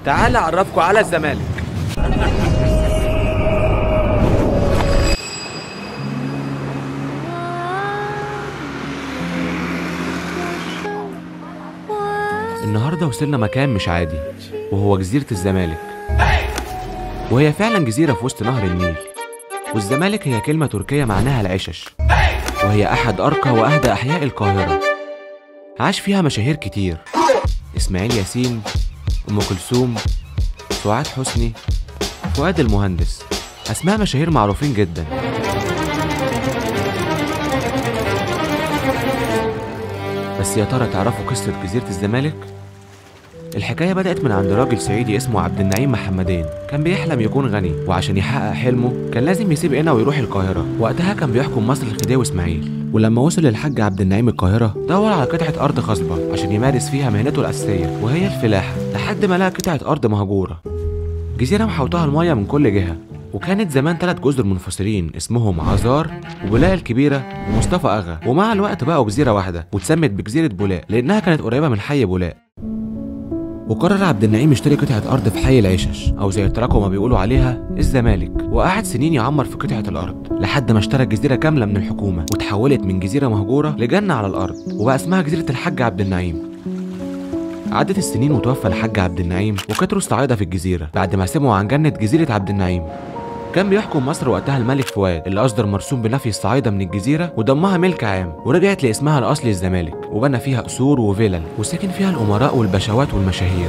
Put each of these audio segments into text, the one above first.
تعال اعرفكم على الزمالك النهارده وصلنا مكان مش عادي وهو جزيرة الزمالك وهي فعلا جزيرة في وسط نهر النيل والزمالك هي كلمة تركية معناها العشش وهي أحد أرقى وأهدى أحياء القاهرة عاش فيها مشاهير كتير إسماعيل ياسين أم كلثوم سعاد حسني فؤاد المهندس أسماء مشاهير معروفين جدا بس يا ترى تعرفوا قصة جزيرة الزمالك؟ الحكاية بدأت من عند راجل صعيدي اسمه عبد النعيم محمدين كان بيحلم يكون غني وعشان يحقق حلمه كان لازم يسيب هنا ويروح القاهرة وقتها كان بيحكم مصر الخديوي اسماعيل ولما وصل الحاج عبد النعيم القاهرة دور على قطعة أرض خصبة عشان يمارس فيها مهنته الأساسية وهي الفلاحة لحد ما لقى قطعة أرض مهجورة جزيرة محوطها المية من كل جهة وكانت زمان ثلاث جزر منفصلين اسمهم عزار وبولاق الكبيرة ومصطفى أغا ومع الوقت بقوا جزيرة واحدة واتسمت بجزيرة بولاق لأنها كانت قريبة من حي بولاق وقرر عبد النعيم يشتري قطعة أرض في حي العشش أو زي التراكو ما بيقولوا عليها الزمالك وقعد سنين يعمر في قطعة الأرض لحد ما اشترى جزيرة كاملة من الحكومة وتحولت من جزيرة مهجورة لجنة على الأرض وبقى اسمها جزيرة الحاج عبد النعيم عدت السنين وتوفى الحاج عبد النعيم وكتروا الصعايدة في الجزيرة بعد ما سمعوا عن جنة جزيرة عبد النعيم كان بيحكم مصر وقتها الملك فؤاد اللي أصدر مرسوم بنفي الصعايدة من الجزيرة وضمها ملك عام ورجعت لاسمها الأصلي الزمالك وبنى فيها قصور وفلل وسكن فيها الأمراء والبشوات والمشاهير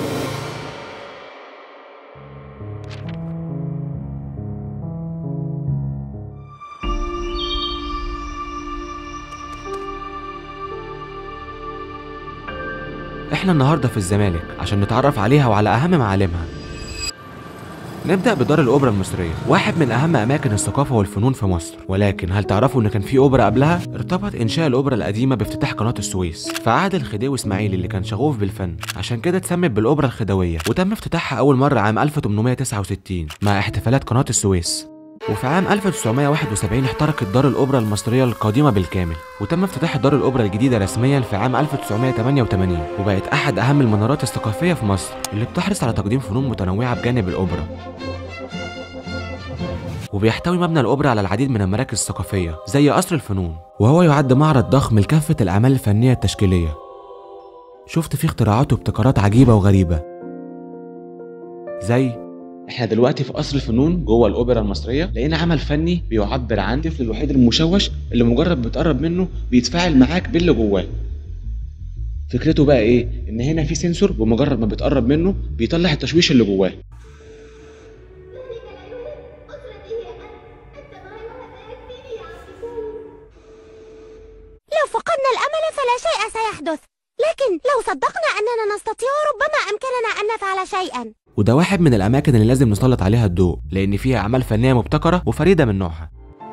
احنا النهارده في الزمالك عشان نتعرف عليها وعلى اهم معالمها نبدأ بدار الأوبرا المصرية واحد من أهم أماكن الثقافة والفنون في مصر ولكن هل تعرفوا إن كان في أوبرا قبلها؟ ارتبط إنشاء الأوبرا القديمة بافتتاح قناة السويس في عهد الخديوي إسماعيل اللي كان شغوف بالفن عشان كده اتسمت بالأوبرا الخديوية وتم افتتاحها أول مرة عام 1869 مع احتفالات قناة السويس وفي عام 1971 احترقت دار الأوبرا المصرية القديمة بالكامل وتم افتتاح دار الأوبرا الجديدة رسميا في عام 1988 وبقت أحد أهم المنارات الثقافية في مصر اللي بتحرص على تقديم فنون متنوعة بجانب الأوبرا وبيحتوي مبنى الأوبرا على العديد من المراكز الثقافية زي قصر الفنون وهو يعد معرض ضخم لكافة الأعمال الفنية التشكيلية شفت فيه اختراعات وابتكارات عجيبة وغريبة زي احنا دلوقتي في قصر الفنون جوه الاوبرا المصريه لقينا عمل فني بيعبر عن الطفل الوحيد المشوش اللي مجرد بتقرب منه بيتفاعل معاك باللي جواه فكرته بقى ايه ان هنا في سنسور بمجرد ما بتقرب منه بيطلع التشويش اللي جواه لو فقدنا الأمل فلا شيء سيحدث لكن لو صدقنا أننا نستطيع ربما أمكننا أن نفعل شيئا وده واحد من الأماكن اللي لازم نسلط عليها الضوء لأن فيها أعمال فنية مبتكرة وفريدة من نوعها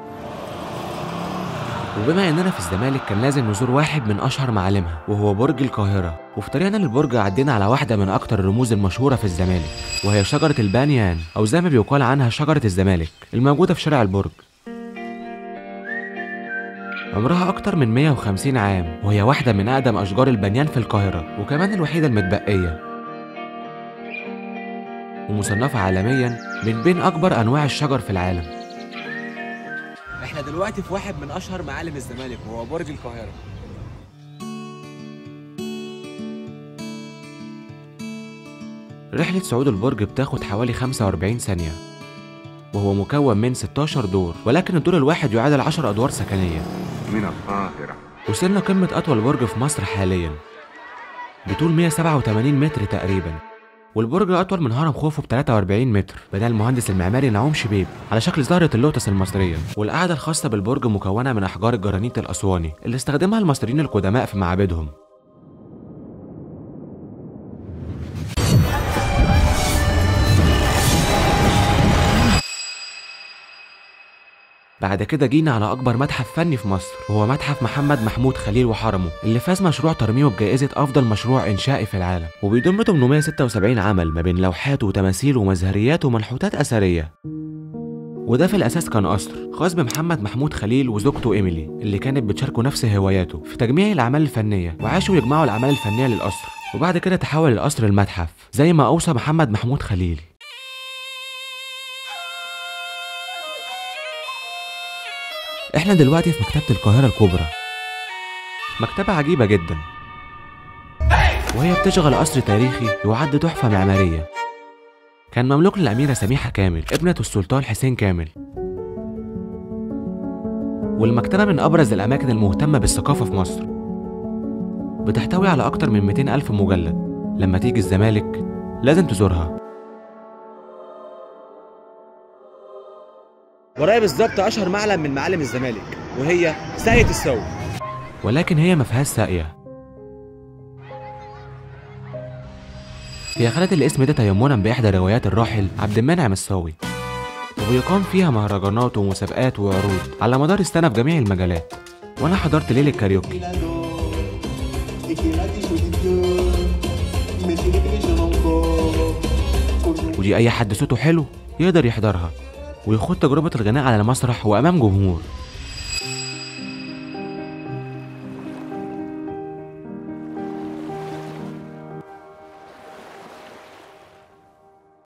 وبما إننا في الزمالك كان لازم نزور واحد من أشهر معالمها وهو برج القاهرة وفي طريقنا للبرج عدينا على واحدة من أكتر الرموز المشهورة في الزمالك وهي شجرة البانيان أو زي ما بيقال عنها شجرة الزمالك الموجودة في شارع البرج عمرها أكتر من 150 عام وهي واحدة من أقدم أشجار البنيان في القاهرة وكمان الوحيدة المتبقية ومصنفة عالميا من بين أكبر أنواع الشجر في العالم احنا دلوقتي في واحد من أشهر معالم الزمالك وهو برج القاهرة رحلة صعود البرج بتاخد حوالي 45 ثانية وهو مكون من 16 دور ولكن الدور الواحد يعادل 10 أدوار سكنية من القاهرة وصلنا قمة أطول برج في مصر حاليا بطول 187 متر تقريبا والبرج أطول من هرم خوفو ب 43 متر بناه المهندس المعماري نعوم شبيب على شكل زهرة اللوتس المصرية والقاعدة الخاصة بالبرج مكونة من أحجار الجرانيت الأسواني اللي استخدمها المصريين القدماء في معابدهم بعد كده جينا على أكبر متحف فني في مصر وهو متحف محمد محمود خليل وحرمه اللي فاز مشروع ترميمه بجائزة أفضل مشروع إنشائي في العالم وبيضم 876 عمل ما بين لوحات وتماثيل ومزهريات ومنحوتات أثرية وده في الأساس كان قصر خاص بمحمد محمود خليل وزوجته إيميلي اللي كانت بتشاركوا نفس هواياته في تجميع الأعمال الفنية وعاشوا يجمعوا الأعمال الفنية للقصر وبعد كده تحول القصر لمتحف زي ما أوصى محمد محمود خليل احنا دلوقتي في مكتبة القاهرة الكبرى مكتبة عجيبة جدا وهي بتشغل قصر تاريخي يعد تحفة معمارية كان مملوك للأميرة سميحة كامل ابنة السلطان حسين كامل والمكتبة من أبرز الأماكن المهتمة بالثقافة في مصر بتحتوي على أكتر من 200 ألف مجلد لما تيجي الزمالك لازم تزورها ورايا بالظبط اشهر معلم من معالم الزمالك وهي ساقية السوق ولكن هي ما فيهاش ساقية هي خدت الاسم ده تيمنا بإحدى روايات الراحل عبد المنعم الصاوي وبيقام فيها مهرجانات ومسابقات وعروض على مدار السنة في جميع المجالات وأنا حضرت ليلة كاريوكي et qui est à disposition. Mettez les gens encore. ودي أي حد صوته حلو يقدر يحضرها ويخوض تجربة الغناء على المسرح وأمام جمهور